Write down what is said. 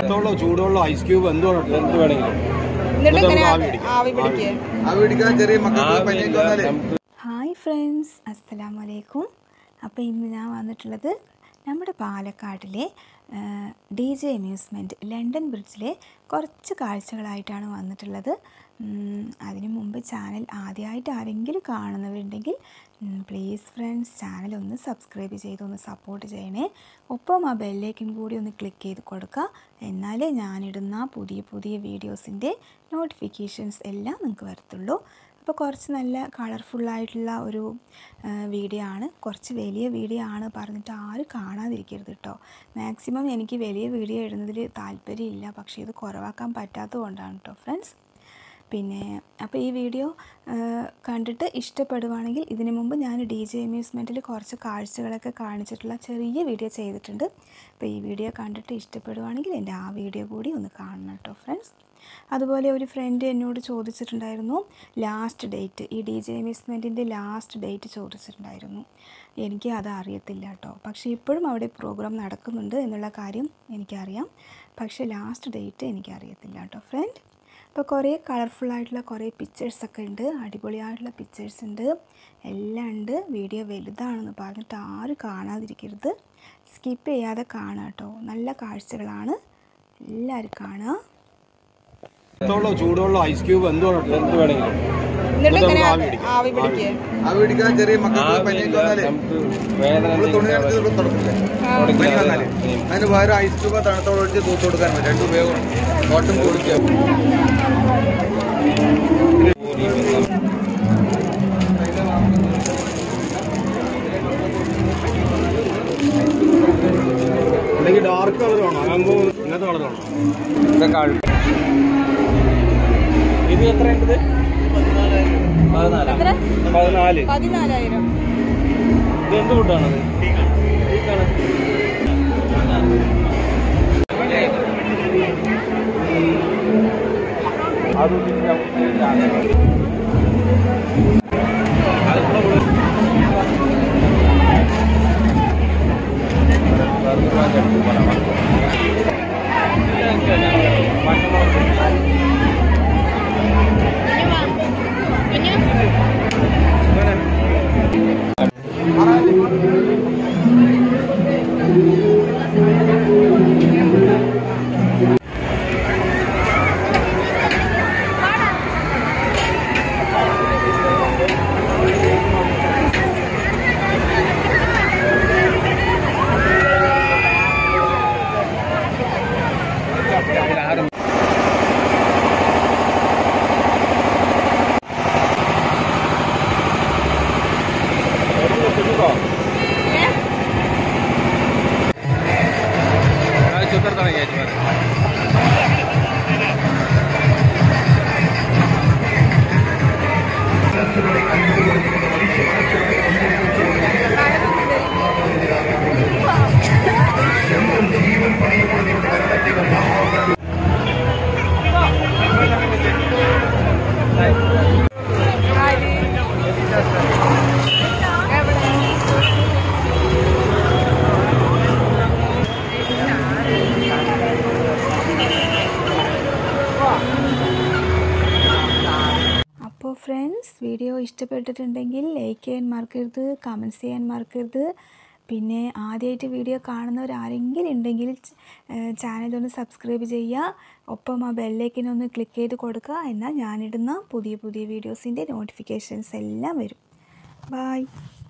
തണുത്തോളം ചൂടുവെള്ളം ice cube എന്തുവാണ് എന്ത് വേണമെങ്കിലും എന്നിട്ട് എന്നിട്ട് ഇങ്ങനെ ആവി പിടിക്കാം. ആവി പിടിക്കുക ആ പിടിക്കാൻ ചെറിയ മക്കൾക്ക് പനിയൊക്കെ വന്നാലേ ഹായ് ഫ്രണ്ട്സ് അസ്സലാമു അലൈക്കും അപ്പോൾ ഇന്ന് ഞാൻ വന്നിട്ടുള്ളത് നമ്മുടെ പാലക്കാട്ടിലെ ഡി ജെ അമ്യൂസ്മെൻറ്റ് ലണ്ടൻ ബ്രിഡ്ജിലെ കുറച്ച് കാഴ്ചകളായിട്ടാണ് വന്നിട്ടുള്ളത് ഉം, അതിനു മുമ്പ് ചാനൽ ആദ്യമായിട്ട് ആരെങ്കിലും കാണുന്നവരുണ്ടെങ്കിൽ പ്ലീസ് ഫ്രണ്ട്സ് ചാനൽ ഒന്ന് സബ്സ്ക്രൈബ് ചെയ്ത് ഒന്ന് സപ്പോർട്ട് ചെയ്യണേ ഒപ്പം ആ ബെല്ലേക്കും കൂടി ഒന്ന് ക്ലിക്ക് ചെയ്ത് കൊടുക്കുക എന്നാലേ ഞാനിടുന്ന പുതിയ പുതിയ വീഡിയോസിൻ്റെ നോട്ടിഫിക്കേഷൻസ് എല്ലാം നിങ്ങൾക്ക് വരത്തുള്ളൂ അപ്പോൾ കുറച്ച് നല്ല കളർഫുള്ളായിട്ടുള്ള ഒരു ആ, വീഡിയോ ആണ് കുറച്ച് വലിയ വീഡിയോ ആണ് പറഞ്ഞിട്ട് ആരും കാണാതിരിക്കരുത് കേട്ടോ മാക്സിമം എനിക്ക് വലിയ വീഡിയോ ഇടുന്നതിൽ താല്പര്യമില്ല പക്ഷേ ഇത് കുറവാക്കാൻ പറ്റാത്തത് കൊണ്ടാണ് കേട്ടോ ഫ്രണ്ട്സ് പിന്നെ അപ്പോൾ ഈ വീഡിയോ ആ, കണ്ടിട്ട് ഇഷ്ടപ്പെടുവാണെങ്കിൽ ഇതിനു മുമ്പ് ഞാൻ ഡി ജെ അമ്യൂസ്മെൻറ്റിൽ കുറച്ച് കാഴ്ചകളൊക്കെ കാണിച്ചിട്ടുള്ള ചെറിയ വീഡിയോ ചെയ്തിട്ടുണ്ട് അപ്പോൾ ഈ വീഡിയോ കണ്ടിട്ട് ഇഷ്ടപ്പെടുവാണെങ്കിൽ എൻ്റെ ആ വീഡിയോ കൂടി ഒന്ന് കാണണം കേട്ടോ ഫ്രണ്ട്സ് അതുപോലെ ഒരു ഫ്രണ്ട് എന്നോട് ചോദിച്ചിട്ടുണ്ടായിരുന്നു ലാസ്റ്റ് ഡേറ്റ് ഈ ഡി ജെ അമ്യൂസ്മെൻറ്റിൻ്റെ ലാസ്റ്റ് ഡേറ്റ് ചോദിച്ചിട്ടുണ്ടായിരുന്നു എനിക്ക് അത് അറിയത്തില്ല കേട്ടോ പക്ഷേ ഇപ്പോഴും അവിടെ പ്രോഗ്രാം നടക്കുന്നുണ്ട് എന്നുള്ള കാര്യം എനിക്കറിയാം പക്ഷേ ലാസ്റ്റ് ഡേറ്റ് എനിക്കറിയത്തില്ല കേട്ടോ ഫ്രണ്ട് അപ്പോൾ കുറേ കളർഫുള്ളായിട്ടുള്ള കുറേ പിക്ചേഴ്സൊക്കെ ഉണ്ട് അടിപൊളിയായിട്ടുള്ള പിക്ചേഴ്സ് ഉണ്ട് എല്ലാം ഉണ്ട് വീഡിയോ വലുതാണെന്ന് പറഞ്ഞിട്ട് ആരും കാണാതിരിക്കരുത് സ്കിപ്പ് ചെയ്യാതെ കാണാം കേട്ടോ നല്ല കാഴ്ചകളാണ് എല്ലാവരും കാണുക തണുത്തോളം ചൂടുവെള്ളം ഐസ് ക്യൂബ് എന്തുവാണ് എന്ത് വേണമെങ്കിലും എന്നിട്ട് എന്നിട്ട് ഇങ്ങനെ ആവി പിടിക്കാം. ആവി പിടിക്കുക ആ പിടിക്കാൻ ചെറിയ മക്കൾക്ക് പനിയൊക്കെ വന്നാലേ നമുക്ക് വേദന നമ്മള് തുണി നനച്ച് ഇവിടെ തുടക്കില്ലേ പനി വന്നാലേ അതിന് പകരം ഐസ് ക്യൂബ് തണുത്തോളം ഒഴിച്ച് തൂത്ത് കൊടുക്കാൻ പറ്റും രണ്ട് ഉപയോഗമാണ് കോട്ടം കൊടുക്കുക അല്ലെങ്കിൽ ഡാർക്ക് കളർ വേണോ അതാകുമ്പോൾ ഇങ്ങനത്തെ കളർ വേണോ ഇത് എത്ര ഉണ്ട് എത്ര? പതിനാല് പതിനാലായിരം ഇത് എന്ത് ഫുഡാണത് അപ്പോൾ ഫ്രണ്ട്സ് വീഡിയോ ഇഷ്ടപ്പെട്ടിട്ടുണ്ടെങ്കിൽ ലൈക്ക് ചെയ്യാൻ മറക്കരുത് കമൻറ്റ്സ് ചെയ്യാൻ മറക്കരുത് പിന്നെ ആദ്യമായിട്ട് വീഡിയോ കാണുന്നവർ ആരെങ്കിലും ഉണ്ടെങ്കിൽ ചാനൽ ഒന്ന് സബ്സ്ക്രൈബ് ചെയ്യുക ഒപ്പം ആ ബെല്ലേക്കിനൊന്ന് ക്ലിക്ക് ചെയ്ത് കൊടുക്കുക എന്നാൽ ഞാനിടുന്ന പുതിയ പുതിയ വീഡിയോസിൻ്റെ നോട്ടിഫിക്കേഷൻസ് എല്ലാം വരും ബായ്